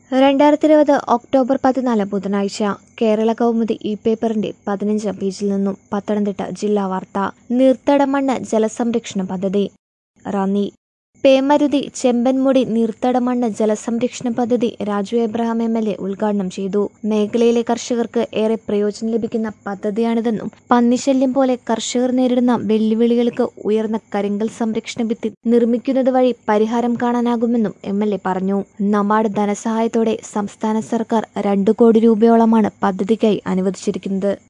രണ്ടായിരത്തി ഇരുപത് ഒക്ടോബർ പതിനാല് ബുധനാഴ്ച കേരള കൗമുദി ഇ പേപ്പറിന്റെ പതിനഞ്ചാം പേജിൽ നിന്നും പത്തനംതിട്ട ജില്ലാ വാർത്ത നീർത്തടമണ്ണ് ജലസംരക്ഷണ പദ്ധതി റാന്നി പേമരുതി ചെമ്പൻമുടി നീർത്തടമണ്ണ് ജലസംരക്ഷണ പദ്ധതി Raju Abraham M L A ഉദ്ഘാടനം ചെയ്തു മേഖലയിലെ കർഷകർക്ക് ഏറെ പ്രയോജനം ലഭിക്കുന്ന പദ്ധതിയാണിതെന്നും പന്നിശല്യം പോലെ കർഷകർ നേരിടുന്ന വെല്ലുവിളികൾക്ക് ഉയർന്ന കരിങ്കൽ സംരക്ഷണ ഭിത്തി നിർമ്മിക്കുന്നത് വഴി പരിഹാരം കാണാനാകുമെന്നും എം എൽ എ പറഞ്ഞു നബാർഡ് ധനസഹായത്തോടെ സംസ്ഥാന സർക്കാർ രണ്ടു കോടി രൂപയോളമാണ് പദ്ധതിക്കായി അനുവദിച്ചിരിക്കുന്നത്